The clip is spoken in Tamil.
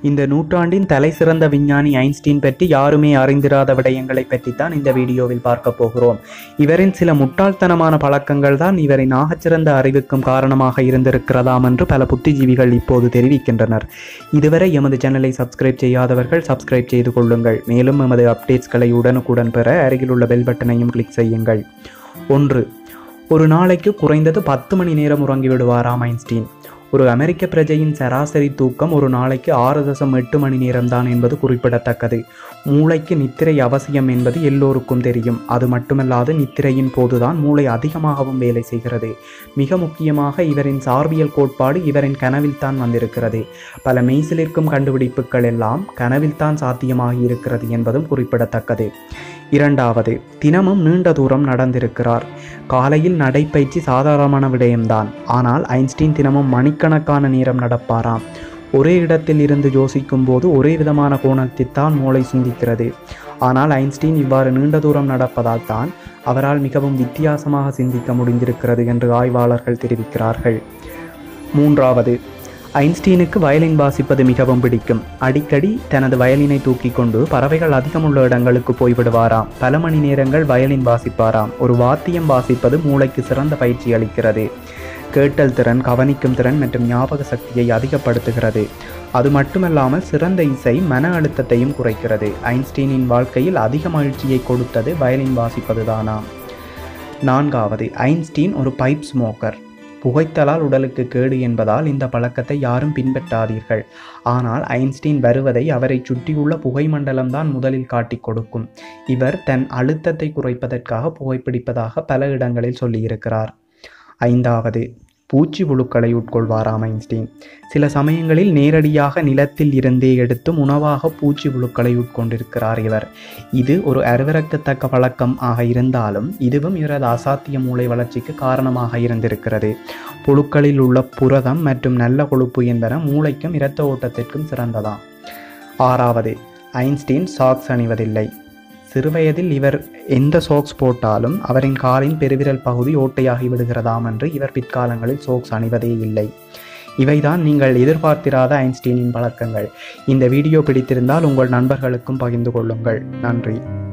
இந்த நூற்றாண்டின் தலை சிறந்த விஞ்ஞானி ஐன்ஸ்டீன் பற்றி யாருமே அறிந்திராத விடயங்களை பற்றித்தான் இந்த வீடியோவில் பார்க்க போகிறோம் இவரின் சில முட்டாள்தனமான பழக்கங்கள் தான் இவரின் ஆகச்சிறந்த அறிவுக்கும் காரணமாக இருந்திருக்கிறதாம் என்று பல புத்திஜீவிகள் இப்போது தெரிவிக்கின்றனர் இதுவரை எமது சேனலை சப்ஸ்கிரைப் செய்யாதவர்கள் சப்ஸ்கிரைப் செய்து கொள்ளுங்கள் மேலும் எமது அப்டேட்ஸ்களை உடனுக்குடன் பெற அருகிலுள்ள பெல் பட்டனையும் கிளிக் செய்யுங்கள் ஒன்று ஒரு நாளைக்கு குறைந்தது பத்து மணி நேரம் உறங்கி விடுவாராம் ஐன்ஸ்டீன் ஒரு அமெரிக்க பிரஜையின் சராசரி தூக்கம் ஒரு நாளைக்கு ஆறு தசம் எட்டு மணி நேரம்தான் என்பது குறிப்பிடத்தக்கது மூளைக்கு நித்திரை அவசியம் என்பது எல்லோருக்கும் தெரியும் அது மட்டுமல்லாது நித்திரையின் போதுதான் மூளை அதிகமாகவும் வேலை செய்கிறது மிக முக்கியமாக இவரின் சார்பியல் கோட்பாடு இவரின் கனவில்தான் வந்திருக்கிறது பல மெய்சிலிருக்கும் கண்டுபிடிப்புகள் எல்லாம் கனவில்தான் சாத்தியமாகி இருக்கிறது என்பதும் குறிப்பிடத்தக்கது இரண்டாவது தினமும் நீண்ட தூரம் நடந்திருக்கிறார் காலையில் நடைப்பயிற்சி சாதாரணமான விடயம்தான் ஆனால் ஐன்ஸ்டீன் தினமும் மணிக்கணக்கான நேரம் நடப்பாராம் ஒரே இடத்தில் இருந்து யோசிக்கும் போது ஒரே விதமான கோணத்தில் தான் மூளை சிந்திக்கிறது ஆனால் ஐன்ஸ்டீன் இவ்வாறு நீண்ட தூரம் நடப்பதால் தான் அவரால் மிகவும் வித்தியாசமாக சிந்திக்க முடிந்திருக்கிறது என்று ஆய்வாளர்கள் தெரிவிக்கிறார்கள் மூன்றாவது ஐன்ஸ்டீனுக்கு வயலின் வாசிப்பது மிகவும் பிடிக்கும் அடிக்கடி தனது வயலினை தூக்கி கொண்டு பறவைகள் அதிகமுள்ள இடங்களுக்கு போய்விடுவாராம் பல மணி நேரங்கள் வயலின் வாசிப்பாராம் ஒரு வாத்தியம் வாசிப்பது மூளைக்கு சிறந்த பயிற்சி அளிக்கிறது கேட்டல் திறன் கவனிக்கும் திறன் மற்றும் ஞாபக சக்தியை அதிகப்படுத்துகிறது அது மட்டுமல்லாமல் சிறந்த இசை மன அழுத்தத்தையும் குறைக்கிறது ஐன்ஸ்டீனின் வாழ்க்கையில் அதிக மகிழ்ச்சியை கொடுத்தது வயலின் வாசிப்பதுதானாம் நான்காவது ஐன்ஸ்டீன் ஒரு பைப் ஸ்மோக்கர் புகைத்தலால் உடலுக்கு கேடு என்பதால் இந்த பழக்கத்தை யாரும் பின்பற்றாதீர்கள் ஆனால் ஐன்ஸ்டீன் வருவதை அவரை சுற்றியுள்ள புகை மண்டலம்தான் முதலில் காட்டிக் கொடுக்கும் இவர் தன் அழுத்தத்தை குறைப்பதற்காக புகைப்பிடிப்பதாக பல இடங்களில் சொல்லியிருக்கிறார் ஐந்தாவது பூச்சி புழுக்களை உட்கொள்வாராம் ஐன்ஸ்டீன் சில சமயங்களில் நேரடியாக நிலத்தில் இருந்தே எடுத்தும் உணவாக பூச்சி புழுக்களை உட்கொண்டிருக்கிறார் இவர் இது ஒரு அருவரக்கத்தக்க பழக்கம் ஆக இருந்தாலும் இதுவும் இவரது அசாத்திய மூளை வளர்ச்சிக்கு காரணமாக இருந்திருக்கிறது புழுக்களில் உள்ள புரதம் மற்றும் நல்ல கொழுப்பு என்பன மூளைக்கும் இரத்த ஓட்டத்திற்கும் சிறந்ததாம் ஆறாவது ஐன்ஸ்டீன் சாக்ஸ் அணிவதில்லை சிறுவயதில் இவர் எந்த சோக்ஸ் போட்டாலும் அவரின் காலின் பெருவிரல் பகுதி ஓட்டையாகி விடுகிறதாம் என்று இவர் பிற்காலங்களில் சோக்ஸ் அணிவதே இல்லை இவைதான் நீங்கள் எதிர்பார்த்திராத ஐன்ஸ்டீனின் பழக்கங்கள் இந்த வீடியோ பிடித்திருந்தால் உங்கள் நண்பர்களுக்கும் பகிர்ந்து கொள்ளுங்கள் நன்றி